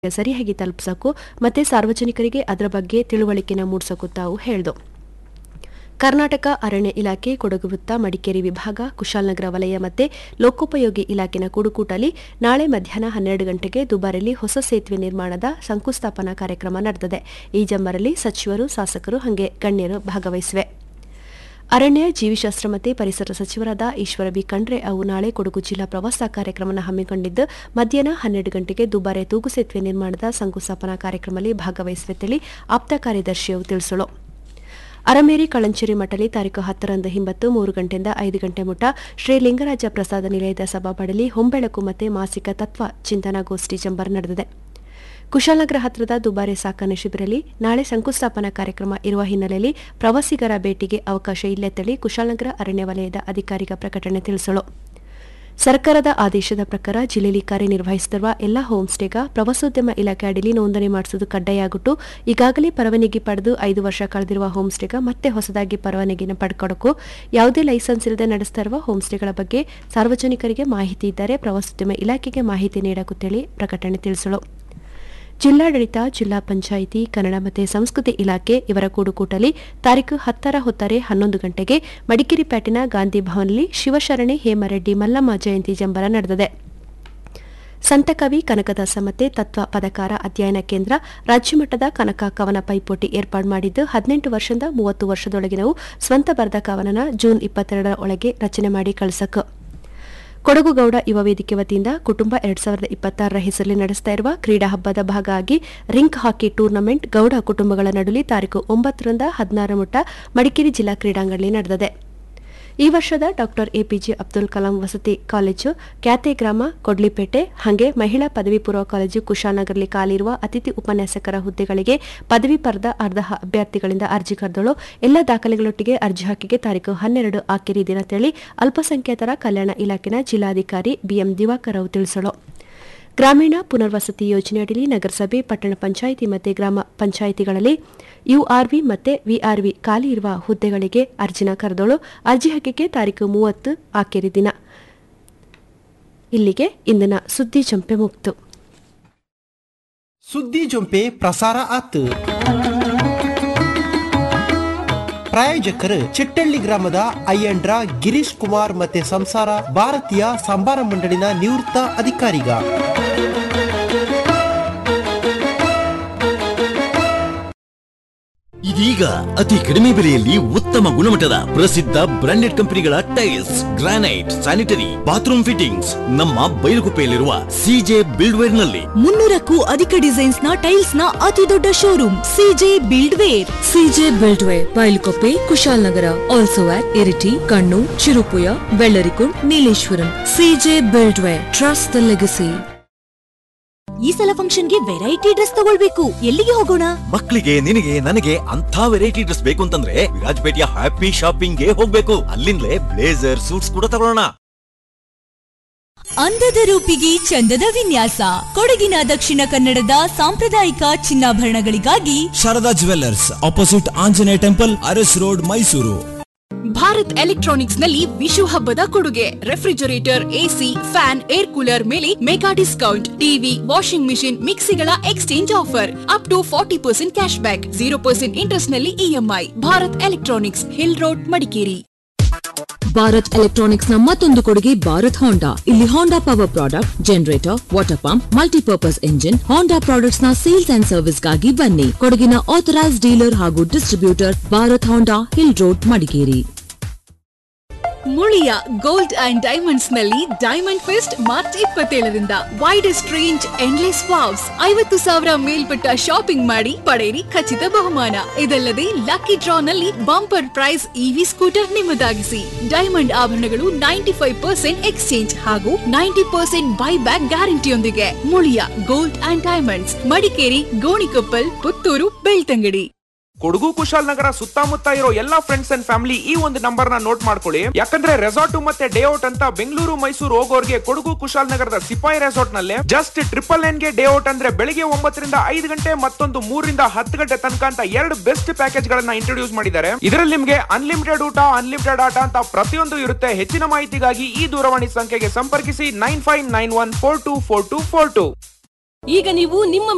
ಸರಿಯಾಗಿ ತಲುಪಿಸೋಕ್ಕೂ ಮತ್ತೆ ಸಾರ್ವಜನಿಕರಿಗೆ ಅದರ ಬಗ್ಗೆ ತಿಳುವಳಿಕೆನ ಮೂಡಿಸೋಕ್ಕೂ ತಾವು ಹೇಳ್ದು ಕರ್ನಾಟಕ ಅರಣ್ಯ ಇಲಾಖೆ ಕೊಡಗು ವೃತ್ತ ಮಡಿಕೇರಿ ವಿಭಾಗ ಕುಶಾಲನಗರ ವಲಯ ಮತ್ತೆ ಲೋಕೋಪಯೋಗಿ ಇಲಾಖೆನ ಕೂಡುಕೂಟಲಿ ನಾಳೆ ಮಧ್ಯಾಹ್ನ ಹನ್ನೆರಡು ಗಂಟೆಗೆ ದುಬಾರಿಯಲ್ಲಿ ಹೊಸ ಸೇತುವೆ ನಿರ್ಮಾಣದ ಶಂಕುಸ್ಥಾಪನಾ ಕಾರ್ಯಕ್ರಮ ನಡೆದಿದೆ ಈ ಜಂಬರಲ್ಲಿ ಸಚಿವರು ಶಾಸಕರು ಹಾಗೆ ಗಣ್ಯರು ಭಾಗವಹಿಸಿವೆ ಅರಣ್ಯ ಜೀವಿಶಾಸ್ತ್ರ ಮತ್ತು ಪರಿಸರ ಸಚಿವರಾದ ಈಶ್ವರ ಬಿ ಖಂಡ್ರೆ ಅವು ನಾಳೆ ಕೊಡಗು ಜಿಲ್ಲಾ ಪ್ರವಾಸ ಕಾರ್ಯಕ್ರಮವನ್ನು ಹಮ್ಮಿಕೊಂಡಿದ್ದು ಮಧ್ಯಾಹ್ನ ಹನ್ನೆರಡು ಗಂಟೆಗೆ ದುಬಾರೆ ತೂಗು ಸೇತುವೆ ನಿರ್ಮಾಣದ ಶಂಕುಸ್ಥಾಪನಾ ಕಾರ್ಯಕ್ರಮದಲ್ಲಿ ಭಾಗವಹಿಸುವಂತೇಳಿ ಆಪ್ತ ಕಾರ್ಯದರ್ಶಿಯು ತಿಳಿಸಲು ಅರಮೇರಿ ಕಳಂಚೇರಿ ಮಠಲಿ ತಾರೀಕು ಹತ್ತರಂದು ಹಿಂಬತ್ತು ಮೂರು ಗಂಟೆಯಿಂದ ಐದು ಗಂಟೆ ಮುಟ ಶ್ರೀ ಲಿಂಗರಾಜ ಪ್ರಸಾದ ನಿಲಯದ ಸಭಾಪಡಲಿ ಹೊಂಬೆಳಕು ಮತ್ತು ಮಾಸಿಕ ತತ್ವ ಚಿಂತನಾಗೋಷ್ಠಿ ಜಂಬರ್ ನಡೆದಿದೆ ಕುಶಾಲನಗರ ಹತ್ರದ ದುಬಾರೆ ಸಾಕಣೆ ಶಿಬಿರಲ್ಲಿ ನಾಳೆ ಶಂಕುಸ್ಥಾಪನಾ ಕಾರ್ಯಕ್ರಮ ಇರುವ ಹಿನ್ನೆಲೆಯಲ್ಲಿ ಪ್ರವಾಸಿಗರ ಭೇಟಿಗೆ ಅವಕಾಶ ಇಲ್ಲೆತ್ತಳಿ ಕುಶಾಲನಗರ ಅರಣ್ಯ ವಲಯದ ಅಧಿಕಾರಿಗ ಪ್ರಕಟಣೆ ತಿಳಿಸಲು ಸರ್ಕಾರದ ಆದೇಶದ ಪ್ರಕಾರ ಜಿಲ್ಲೆಯಲ್ಲಿ ಕಾರ್ಯನಿರ್ವಹಿಸುತ್ತಿರುವ ಎಲ್ಲ ಹೋಮ್ ಸ್ಟೇಗ ಪ್ರವಾಸೋದ್ಯಮ ಇಲಾಖೆ ಅಡಿಯಲ್ಲಿ ನೋಂದಣಿ ಮಾಡಿಸುವುದು ಕಡ್ಡಾಯ ಆಗಿಟ್ಟು ಈಗಾಗಲೇ ಪರವಾನಗಿ ಪಡೆದು ಐದು ವರ್ಷ ಕಳೆದಿರುವ ಹೋಮ್ ಸ್ಟೇಗ ಮತ್ತೆ ಹೊಸದಾಗಿ ಪರವಾನಗಿನ ಪಡ್ಕೊಳ್ಳೋಕ್ಕೂ ಯಾವುದೇ ಲೈಸೆನ್ಸ್ ಇಲ್ಲದೆ ನಡೆಸ್ತಾ ಇರುವ ಹೋಮ್ ಸ್ಟೇಗಳ ಬಗ್ಗೆ ಸಾರ್ವಜನಿಕರಿಗೆ ಮಾಹಿತಿ ಇದ್ದರೆ ಪ್ರವಾಸೋದ್ಯಮ ಇಲಾಖೆಗೆ ಮಾಹಿತಿ ನೀಡಕುತ್ತೇಳಿ ಪ್ರಕಟಣೆ ತಿಳಿಸಲು ಜಿಲ್ಲಾಡಳಿತ ಜಿಲ್ಲಾ ಪಂಚಾಯಿತಿ ಕನ್ನಡ ಮತ್ತು ಸಂಸ್ಕೃತಿ ಇಲಾಖೆ ಇವರ ಕೂಡುಕೂಟಲಿ ತಾರೀಕು ಹತ್ತರ ಹೊತ್ತಾರೆ ಹನ್ನೊಂದು ಗಂಟೆಗೆ ಮಡಿಕೇರಿ ಪ್ಯಾಟಿನ ಗಾಂಧಿ ಭವನಲ್ಲಿ ಶಿವಶರಣೆ ಹೇಮರೆಡ್ಡಿ ಮಲ್ಲಮ್ಮ ಜಯಂತಿ ಜಂಬರ ನಡೆದಿದೆ ಸಂತಕವಿ ಕನಕದಾಸ ಮತ್ತೆ ತತ್ವ ಪದಕಾರ ಅಧ್ಯಯನ ಕೇಂದ್ರ ರಾಜ್ಯಮಟ್ಟದ ಕನಕ ಕವನ ಪೈಪೋಟಿ ಏರ್ಪಾಡು ಮಾಡಿದ್ದು ಹದಿನೆಂಟು ವರ್ಷದಿಂದ ಮೂವತ್ತು ವರ್ಷದೊಳಗಿನವು ಸ್ವಂತ ಬರೆದ ಕವನನ ಜೂನ್ ಇಪ್ಪತ್ತೆರಡರ ಒಳಗೆ ರಚನೆ ಮಾಡಿ ಕಳಿಸಕ್ಕೆ ಕೊಡಗು ಗೌಡ ಯುವ ವೇದಿಕೆ ವತಿಯಿಂದ ಕುಟುಂಬ ಎರಡ್ ಸಾವಿರದ ಇಪ್ಪತ್ತಾರರ ಹೆಸರಲ್ಲಿ ನಡೆಸ್ತಾ ಇರುವ ಕ್ರೀಡಾ ಹಬ್ಬದ ಭಾಗವಾಗಿ ರಿಂಕ್ ಹಾಕಿ ಟೂರ್ನಮೆಂಟ್ ಗೌಡ ಕುಟುಂಬಗಳ ನಡುವೆ ತಾರೀಕು ಒಂಬತ್ತರಿಂದ ಹದಿನಾರು ಮುಟ್ಟ ಮಡಿಕೇರಿ ಜಿಲ್ಲಾ ಕ್ರೀಡಾಂಗಣದಲ್ಲಿ ನಡೆದಿದೆ ಈ ವರ್ಷದ ಡಾಕ್ಟರ್ ಎಪಿಜೆ ಅಬ್ದುಲ್ ಕಲಾಂ ವಸತಿ ಕಾಲೇಜು ಕ್ಯಾತೆ ಗ್ರಾಮ ಕೊಡ್ಲಿಪೇಟೆ ಹಾಗೆ ಮಹಿಳಾ ಪದವಿ ಪೂರ್ವ ಕಾಲೇಜು ಕುಶಾಲನಗರದಲ್ಲಿ ಖಾಲಿರುವ ಅತಿಥಿ ಉಪನ್ಯಾಸಕರ ಹುದ್ದೆಗಳಿಗೆ ಪದವಿ ಪಡೆದ ಅರ್ಧ ಅಭ್ಯರ್ಥಿಗಳಿಂದ ಅರ್ಜಿ ಕರೆದಳು ಎಲ್ಲ ದಾಖಲೆಗಳೊಟ್ಟಿಗೆ ಅರ್ಜಿ ಹಾಕಿಗೆ ತಾರೀಕು ಹನ್ನೆರಡು ಆಕೆರಿ ದಿನ ತಿಳಿ ಅಲ್ಪಸಂಖ್ಯಾತರ ಕಲ್ಯಾಣ ಇಲಾಖೆನ ಜಿಲ್ಲಾಧಿಕಾರಿ ಬಿಎಂ ದಿವಾಕರ್ ರಾವ್ ತಿಳಿಸಲು ಗ್ರಾಮೀಣ ಪುನರ್ವಸತಿ ಯೋಜನೆಯಡಿ ನಗರಸಭೆ ಪಟ್ಟಣ ಪಂಚಾಯಿತಿ ಮತ್ತು ಗ್ರಾಮ ಪಂಚಾಯಿತಿಗಳಲ್ಲಿ ಯುಆರ್ವಿ ಮತ್ತು ವಿಆರ್ವಿ ಖಾಲಿ ಇರುವ ಹುದ್ದೆಗಳಿಗೆ ಅರ್ಜಿನ ಕರೆದೋಳು ಅರ್ಜಿ ಹಾಕಿಕೆ ತಾರೀಕು ಮೂವತ್ತು ಆಕೆರಿ ದಿನ ಇಲ್ಲಿಗೆ ಇಂದಿನ ಸುದ್ದಿ ಜಂಪೆ ಮುಕ್ತು ಸುದ್ದಿ ಜೊಂಪೆ ಪ್ರಸಾರ ಆತು ಪ್ರಾಯೋಜಕರು ಚಿಟ್ಟಳ್ಳಿ ಗ್ರಾಮದ ಅಯ್ಯಂಡ್ರ ಗಿರೀಶ್ ಕುಮಾರ್ ಮತ್ತೆ ಸಂಸಾರ ಭಾರತೀಯ ಸಂಬಾರ ಮಂಡಳಿನ ನಿವೃತ್ತ ಅಧಿಕಾರಿಗ ಇದೀಗ ಅತಿ ಕಡಿಮೆ ಬೆಲೆಯಲ್ಲಿ ಉತ್ತಮ ಗುಣಮಟ್ಟದ ಪ್ರಸಿದ್ಧ ಬ್ರಾಂಡೆಡ್ ಕಂಪನಿಗಳ tiles granite sanitary bathroom fittings ನಮ್ಮ ಬೈಲುಗುಪ್ಪೆಯಲ್ಲಿರುವ ಸಿಜೆ ಬಿಲ್ಡ್ವೇರ್ ನಲ್ಲಿ ಮುನ್ನೂರಕ್ಕೂ ಅಧಿಕ ಡಿಸೈನ್ಸ್ ನ ಟೈಲ್ಸ್ ನ ಅತಿ ದೊಡ್ಡ showroom CJ buildware CJ buildware Bylakuppe Kushalnagar also at Iritty Kannur Cherupuzha Vellarikundu Nileshwaram CJ buildware trust the legacy ಈ ಸಲ ಫಂಕ್ಷನ್ಗೆ ವೆರೈಟಿ ಡ್ರೆಸ್ ತಗೊಳ್ಬೇಕು ಎಲ್ಲಿಗೆ ಹೋಗೋಣ ಮಕ್ಕಳಿಗೆ ನಿನಗೆ ನನಗೆ ಅಂತ ವೆರೈಟಿ ಡ್ರೆಸ್ ಬೇಕು ಅಂತಂದ್ರೆ ವಿರಾಜಪೇಟೆಯ ಹ್ಯಾಪಿ ಶಾಪಿಂಗ್ ಗೆ ಹೋಗ್ಬೇಕು ಅಲ್ಲಿಂದಲೇ ಬ್ಲೇಸರ್ ಸೂಟ್ಸ್ ಕೂಡ ತಗೊಳ್ಳೋಣ ಅಂದದ ರೂಪಿಗೆ ಚಂದದ ವಿನ್ಯಾಸ ಕೊಡಗಿನ ದಕ್ಷಿಣ ಕನ್ನಡದ ಸಾಂಪ್ರದಾಯಿಕ ಚಿನ್ನಾಭರಣಗಳಿಗಾಗಿ Sharada jewellers opposite Anjaneya temple Aras road Mysuru Bharat electronics ನಲ್ಲಿ ವಿಶು ಹಬ್ಬದ ಕೊಡುಗೆ refrigerator AC fan air cooler ಮೇಲೆ mega discount TV washing machine ಮಿಕ್ಸಿಗಳ exchange offer up to forty percent cash back zero percent interest ನಲ್ಲಿ EMI Bharat electronics hill road Madikeri Bharat electronics ನ ಮತ್ತೊಂದು ಕೊಡುಗೆ Bharat Honda ಇಲ್ಲಿ Honda power product generator water pump multipurpose engine Honda products ನ sales and service ಗಾಗಿ ಬನ್ನಿ ಕೊಡಗಿನ ಆಥರೈಸ್ ಡೀಲರ್ ಹಾಗೂ distributor Bharat Honda hill road Madikeri Muliya gold and diamonds ನಲ್ಲಿ ಡೈಮಂಡ್ ಫೆಸ್ಟ್ ಮಾರ್ಚ್ ಇಪ್ಪತ್ತೇಳರಿಂದ ವೈಡೆಸ್ಟ್ ರೇಂಜ್ ಎಂಡ್ಲೆಸ್ ವಾವ್ಸ್ ಐವತ್ತು ಸಾವಿರ ಮೇಲ್ಪಟ್ಟ ಶಾಪಿಂಗ್ ಮಾಡಿ ಪಡೆಯಿರಿ ಖಚಿತ ಬಹುಮಾನ ಇದಲ್ಲದೆ ಲಕ್ಕಿ ಡ್ರಾ ನಲ್ಲಿ ಬಂಪರ್ ಪ್ರೈಸ್ ಇವಿ ಸ್ಕೂಟರ್ ನಿಮ್ಮದಾಗಿಸಿ ಡೈಮಂಡ್ ಆಭರಣಗಳು ನೈಂಟಿ ಫೈವ್ ಪರ್ಸೆಂಟ್ ಎಕ್ಸ್ಚೇಂಜ್ ಹಾಗೂ ನೈಂಟಿ ಪರ್ಸೆಂಟ್ ಬೈ ಬ್ಯಾಕ್ ಗ್ಯಾರಂಟಿಯೊಂದಿಗೆ Muliya gold and diamonds Madikeri Gonikoppal Puttur Belthangady Kodagu Kushalnagar ಸುತ್ತಮುತ್ತ ಇರೋ ಎಲ್ಲಾ ಫ್ರೆಂಡ್ಸ್ ಅಂಡ್ ಫ್ಯಾಮಿಲಿ ಈ ಒಂದು ನಂಬರ್ ನ ನೋಟ್ ಮಾಡ್ಕೊಳ್ಳಿ ಯಾಕಂದ್ರೆ ರೆಸಾರ್ಟ್ ಮತ್ತೆ ಡೇ ಔಟ್ ಅಂತ ಬೆಂಗಳೂರು ಮೈಸೂರು ಹೋಗೋರ್ಗೆ ಕೊಡಗು ಕುಶಾಲನಗರದ ಸಿಪಾಯಿ ರೆಸಾರ್ಟ್ ನಲ್ಲಿ ಜಸ್ಟ್ ಟ್ರಿಪಲ್ ನೈನ್ ಗೆ ಡೇ ಔಟ್ ಅಂದ್ರೆ ಬೆಳಿಗ್ಗೆ ಒಂಬತ್ತರಿಂದ ಐದು ಗಂಟೆ ಮತ್ತೊಂದು ಮೂರರಿಂದ ಹತ್ತು ಗಂಟೆ ತನಕ ಅಂತ ಎರಡು ಬೆಸ್ಟ್ ಪ್ಯಾಕೇಜ್ ಗಳನ್ನ ಇಂಟ್ರೊಡ್ಯೂಸ್ ಮಾಡಿದ್ದಾರೆ ಇದರಲ್ಲಿ ನಿಮ್ಗೆ ಅನ್ಲಿಮಿಟೆಡ್ ಊಟ ಅನ್ಲಿಮಿಟೆಡ್ ಆಟ ಅಂತ ಪ್ರತಿಯೊಂದು ಇರುತ್ತೆ ಹೆಚ್ಚಿನ ಮಾಹಿತಿಗಾಗಿ ಈ ದೂರವಾಣಿ ಸಂಖ್ಯೆಗೆ ಸಂಪರ್ಕಿಸಿ nine five nine one four two four two four two ಈಗ ನೀವು ನಿಮ್ಮ